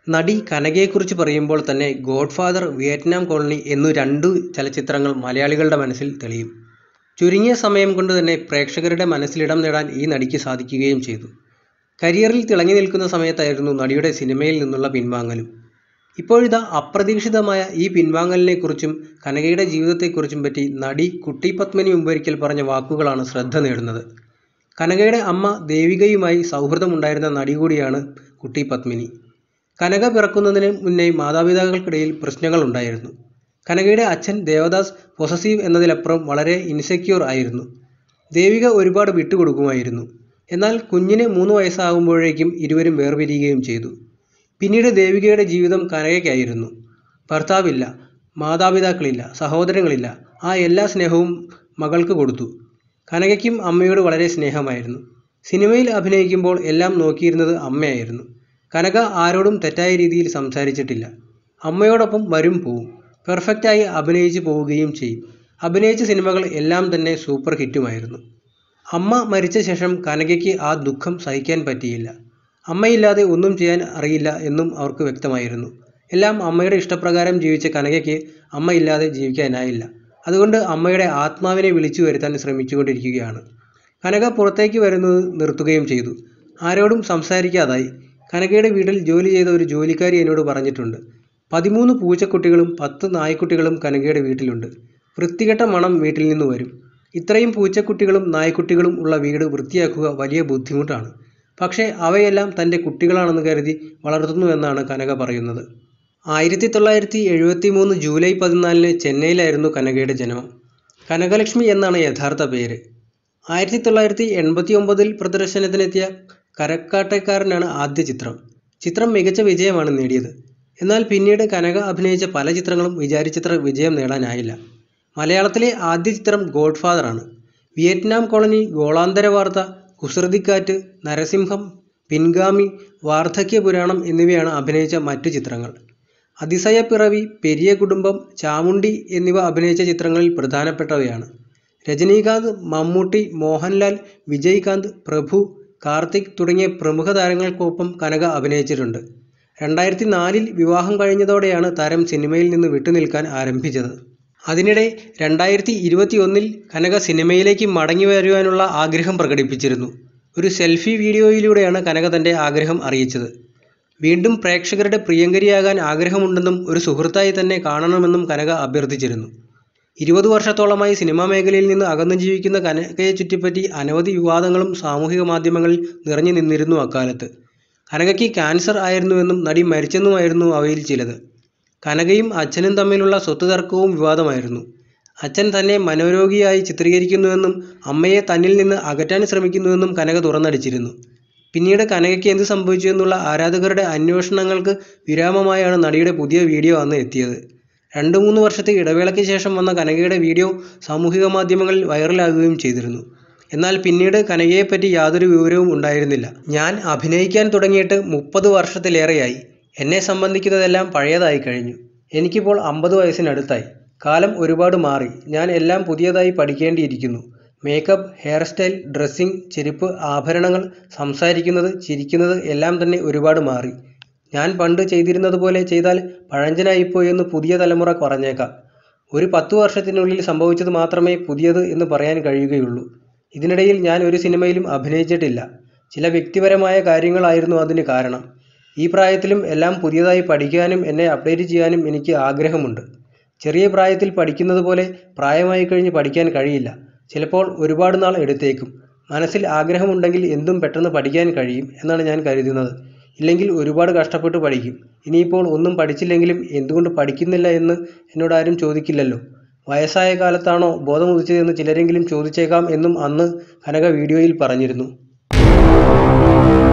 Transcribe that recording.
നടി കനകയെക്കുറിച്ച് പറയുമ്പോൾ തന്നെ ഗോഡ് ഫാദർ വിയറ്റ്നാം കോളനി എന്നു രണ്ടു ചലച്ചിത്രങ്ങൾ മലയാളികളുടെ മനസ്സിൽ തെളിയും ചുരുങ്ങിയ സമയം കൊണ്ട് തന്നെ പ്രേക്ഷകരുടെ മനസ്സിലിടം നേടാൻ ഈ നടിക്ക് സാധിക്കുകയും ചെയ്തു കരിയറിൽ തിളങ്ങി നിൽക്കുന്ന സമയത്തായിരുന്നു നടിയുടെ സിനിമയിൽ നിന്നുള്ള പിൻവാങ്ങലും ഇപ്പോഴിതാ അപ്രതീക്ഷിതമായ ഈ പിൻവാങ്ങലിനെക്കുറിച്ചും കനകയുടെ ജീവിതത്തെക്കുറിച്ചും പറ്റി നടി കുട്ടി പത്മിനി മുമ്പൊരിക്കൽ പറഞ്ഞ വാക്കുകളാണ് ശ്രദ്ധ നേടുന്നത് കനകയുടെ അമ്മ ദേവികയുമായി സൗഹൃദമുണ്ടായിരുന്ന നടി കൂടിയാണ് കുട്ടി പത്മിനി കനക പിറക്കുന്നതിന് മുന്നേ മാതാപിതാക്കൾക്കിടയിൽ പ്രശ്നങ്ങളുണ്ടായിരുന്നു കനകയുടെ അച്ഛൻ ദേവദാസ് പൊസസീവ് എന്നതിലപ്പുറം വളരെ ഇൻസെക്യൂർ ആയിരുന്നു ദേവിക ഒരുപാട് വിട്ടുകൊടുക്കുമായിരുന്നു എന്നാൽ കുഞ്ഞിന് മൂന്ന് വയസ്സാകുമ്പോഴേക്കും ഇരുവരും വേർപിരിയുകയും ചെയ്തു പിന്നീട് ദേവികയുടെ ജീവിതം കനകയ്ക്കായിരുന്നു ഭർത്താവില്ല മാതാപിതാക്കളില്ല സഹോദരങ്ങളില്ല ആ എല്ലാ സ്നേഹവും മകൾക്ക് കൊടുത്തു കനകയ്ക്കും അമ്മയോട് വളരെ സ്നേഹമായിരുന്നു സിനിമയിൽ അഭിനയിക്കുമ്പോൾ എല്ലാം നോക്കിയിരുന്നത് അമ്മയായിരുന്നു കനക ആരോടും തെറ്റായ രീതിയിൽ സംസാരിച്ചിട്ടില്ല അമ്മയോടൊപ്പം വരും പോവും പെർഫെക്റ്റായി അഭിനയിച്ചു പോവുകയും ചെയ്യും അഭിനയിച്ച സിനിമകൾ എല്ലാം തന്നെ സൂപ്പർ ഹിറ്റുമായിരുന്നു അമ്മ മരിച്ച ശേഷം കനകയ്ക്ക് ആ ദുഃഖം സഹിക്കാൻ പറ്റിയില്ല അമ്മയില്ലാതെ ഒന്നും ചെയ്യാൻ അറിയില്ല എന്നും അവർക്ക് വ്യക്തമായിരുന്നു എല്ലാം അമ്മയുടെ ഇഷ്ടപ്രകാരം ജീവിച്ച കനകയ്ക്ക് അമ്മയില്ലാതെ ജീവിക്കാനായില്ല അതുകൊണ്ട് അമ്മയുടെ ആത്മാവിനെ വിളിച്ചു വരുത്താൻ ശ്രമിച്ചുകൊണ്ടിരിക്കുകയാണ് കനക പുറത്തേക്ക് വരുന്നത് നിർത്തുകയും ചെയ്തു ആരോടും സംസാരിക്കാതായി കനകയുടെ വീട്ടിൽ ജോലി ചെയ്ത ഒരു ജോലിക്കാരി എന്നോട് പറഞ്ഞിട്ടുണ്ട് പതിമൂന്ന് പൂച്ചക്കുട്ടികളും പത്ത് നായ്ക്കുട്ടികളും കനകയുടെ വീട്ടിലുണ്ട് വൃത്തികെട്ട മണം വീട്ടിൽ നിന്ന് വരും ഇത്രയും പൂച്ചക്കുട്ടികളും നായ്ക്കുട്ടികളും ഉള്ള വീട് വൃത്തിയാക്കുക വലിയ ബുദ്ധിമുട്ടാണ് പക്ഷേ അവയെല്ലാം തൻ്റെ കുട്ടികളാണെന്ന് കരുതി വളർത്തുന്നുവെന്നാണ് കനക പറയുന്നത് ആയിരത്തി തൊള്ളായിരത്തി എഴുപത്തി മൂന്ന് ജൂലൈ പതിനാലിന് ചെന്നൈയിലായിരുന്നു കനകയുടെ ജനനം കനകലക്ഷ്മി എന്നാണ് യഥാർത്ഥ പേര് ആയിരത്തി തൊള്ളായിരത്തി എൺപത്തി ഒമ്പതിൽ പ്രദർശനത്തിനെത്തിയ കരക്കാട്ടക്കാരനാണ് ആദ്യ ചിത്രം ചിത്രം മികച്ച വിജയമാണ് നേടിയത് എന്നാൽ പിന്നീട് കനക അഭിനയിച്ച പല ചിത്രങ്ങളും വിചാരിച്ചത്ര വിജയം നേടാനായില്ല മലയാളത്തിലെ ആദ്യ ചിത്രം ഗോഡ് ഫാദറാണ് വിയറ്റ്നാം കോളനി ഗോളാന്തര വാർത്ത കുസൃതിക്കാറ്റ് നരസിംഹം പിൻഗാമി വാർദ്ധക്യ പുരാണം എന്നിവയാണ് അഭിനയിച്ച മറ്റു ചിത്രങ്ങൾ അതിശയപ്പിറവി പെരിയ കുടുംബം ചാമുണ്ടി എന്നിവ അഭിനയിച്ച ചിത്രങ്ങളിൽ പ്രധാനപ്പെട്ടവയാണ് രജനീകാന്ത് മമ്മൂട്ടി മോഹൻലാൽ വിജയ്കാന്ത് പ്രഭു കാർത്തിക് തുടങ്ങിയ പ്രമുഖ താരങ്ങൾക്കൊപ്പം കനക അഭിനയിച്ചിട്ടുണ്ട് രണ്ടായിരത്തി നാലിൽ വിവാഹം കഴിഞ്ഞതോടെയാണ് താരം സിനിമയിൽ നിന്ന് വിട്ടുനിൽക്കാൻ ആരംഭിച്ചത് അതിനിടെ രണ്ടായിരത്തി ഇരുപത്തി ഒന്നിൽ കനക സിനിമയിലേക്ക് മടങ്ങി വരുവാനുള്ള ആഗ്രഹം പ്രകടിപ്പിച്ചിരുന്നു ഒരു സെൽഫി വീഡിയോയിലൂടെയാണ് കനക തൻ്റെ ആഗ്രഹം അറിയിച്ചത് വീണ്ടും പ്രേക്ഷകരുടെ പ്രിയങ്കരിയാകാൻ ആഗ്രഹമുണ്ടെന്നും ഒരു സുഹൃത്തായി തന്നെ കാണണമെന്നും കനക അഭ്യർത്ഥിച്ചിരുന്നു ഇരുപത് വർഷത്തോളമായി സിനിമാ മേഖലയിൽ നിന്ന് അകന്നു ജീവിക്കുന്ന കനകയെ ചുറ്റിപ്പറ്റി അനവധി വിവാദങ്ങളും സാമൂഹിക മാധ്യമങ്ങളിൽ നിറഞ്ഞു നിന്നിരുന്നു അക്കാലത്ത് കനകയ്ക്ക് ക്യാൻസർ ആയിരുന്നുവെന്നും നടി മരിച്ചെന്നുമായിരുന്നു അവയിൽ ചിലത് കനകയും അച്ഛനും തമ്മിലുള്ള സ്വത്ത് തർക്കവും വിവാദമായിരുന്നു അച്ഛൻ തന്നെ മനോരോഗിയായി ചിത്രീകരിക്കുന്നുവെന്നും അമ്മയെ തന്നിൽ നിന്ന് അകറ്റാൻ ശ്രമിക്കുന്നുവെന്നും കനക തുറന്നടിച്ചിരുന്നു പിന്നീട് കനകയ്ക്ക് എന്ത് സംഭവിച്ചു എന്നുള്ള ആരാധകരുടെ അന്വേഷണങ്ങൾക്ക് വിരാമമായാണ് നടിയുടെ പുതിയ വീഡിയോ അന്ന് എത്തിയത് രണ്ട് മൂന്ന് വർഷത്തെ ഇടവേളയ്ക്ക് ശേഷം വന്ന കനകയുടെ വീഡിയോ സാമൂഹിക മാധ്യമങ്ങളിൽ വൈറലാകുകയും ചെയ്തിരുന്നു എന്നാൽ പിന്നീട് കനകയെപ്പറ്റി യാതൊരു വിവരവും ഉണ്ടായിരുന്നില്ല ഞാൻ അഭിനയിക്കാൻ തുടങ്ങിയിട്ട് മുപ്പത് വർഷത്തിലേറെയായി എന്നെ സംബന്ധിക്കുന്നതെല്ലാം പഴയതായി കഴിഞ്ഞു എനിക്കിപ്പോൾ അമ്പത് വയസ്സിനടുത്തായി കാലം ഒരുപാട് മാറി ഞാൻ എല്ലാം പുതിയതായി പഠിക്കേണ്ടിയിരിക്കുന്നു മേക്കപ്പ് ഹെയർ സ്റ്റൈൽ ഡ്രസ്സിംഗ് ചെരുപ്പ് ആഭരണങ്ങൾ സംസാരിക്കുന്നത് ചിരിക്കുന്നത് എല്ലാം തന്നെ ഒരുപാട് മാറി ഞാൻ പണ്ട് ചെയ്തിരുന്നത് പോലെ ചെയ്താൽ പഴഞ്ചനായിപ്പോയി എന്ന് പുതിയ തലമുറ പറഞ്ഞേക്കാം ഒരു പത്തു വർഷത്തിനുള്ളിൽ സംഭവിച്ചത് മാത്രമേ പുതിയത് എന്ന് പറയാൻ കഴിയുകയുള്ളൂ ഇതിനിടയിൽ ഞാൻ ഒരു സിനിമയിലും അഭിനയിച്ചിട്ടില്ല ചില വ്യക്തിപരമായ കാര്യങ്ങളായിരുന്നു അതിന് കാരണം ഈ പ്രായത്തിലും എല്ലാം പുതിയതായി പഠിക്കാനും എന്നെ അപ്ഡേറ്റ് ചെയ്യാനും എനിക്ക് ആഗ്രഹമുണ്ട് ചെറിയ പ്രായത്തിൽ പഠിക്കുന്നത് പോലെ പ്രായമായി കഴിഞ്ഞ് പഠിക്കാൻ കഴിയില്ല ചിലപ്പോൾ ഒരുപാട് നാൾ എടുത്തേക്കും മനസ്സിൽ ആഗ്രഹമുണ്ടെങ്കിൽ എന്തും പെട്ടെന്ന് പഠിക്കാൻ കഴിയും എന്നാണ് ഞാൻ കരുതുന്നത് ഇല്ലെങ്കിൽ ഒരുപാട് കഷ്ടപ്പെട്ട് പഠിക്കും ഇനിയിപ്പോൾ ഒന്നും പഠിച്ചില്ലെങ്കിലും എന്തുകൊണ്ട് പഠിക്കുന്നില്ല എന്ന് എന്നോട് ആരും ചോദിക്കില്ലല്ലോ വയസ്സായ കാലത്താണോ ബോധമുദിച്ചതെന്ന് ചിലരെങ്കിലും ചോദിച്ചേക്കാം എന്നും അന്ന് കനക വീഡിയോയിൽ പറഞ്ഞിരുന്നു